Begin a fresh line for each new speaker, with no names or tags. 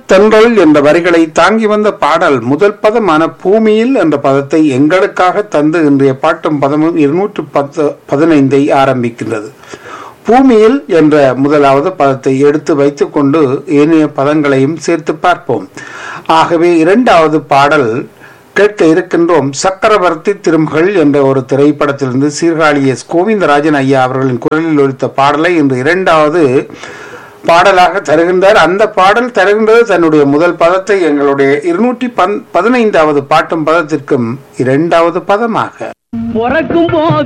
தென்றல் என்ற வரிகளை தாங்கி வந்த பாடல் முதல் பதமான பூமியில் என்ற பதத்தை எங்களுக்காக தந்து இன்றைய பாட்டும் பதமும் இருநூற்று பத்து பதினைந்தை ஆரம்பிக்கின்றது பூமியில் என்ற முதலாவது பதத்தை எடுத்து வைத்துக்கொண்டு ஏனைய பதங்களையும் சேர்த்து பார்ப்போம் ஆகவே இரண்டாவது பாடல் கேட்க இருக்கின்றோம் சக்கரவர்த்தி திருமகள் என்ற ஒரு திரைப்படத்திலிருந்து சீர்காழி எஸ் கோவிந்தராஜன் ஐயா அவர்களின் குரலில் ஒலித்த பாடலை இன்று இரண்டாவது பாடலாக தருகின்றார் அந்த பாடல் தருகின்றது தன்னுடைய முதல் பதத்தை எங்களுடைய இருநூற்றி பதினைந்தாவது பாட்டும் பதத்திற்கும் இரண்டாவது பதமாக
பிறக்கும் போது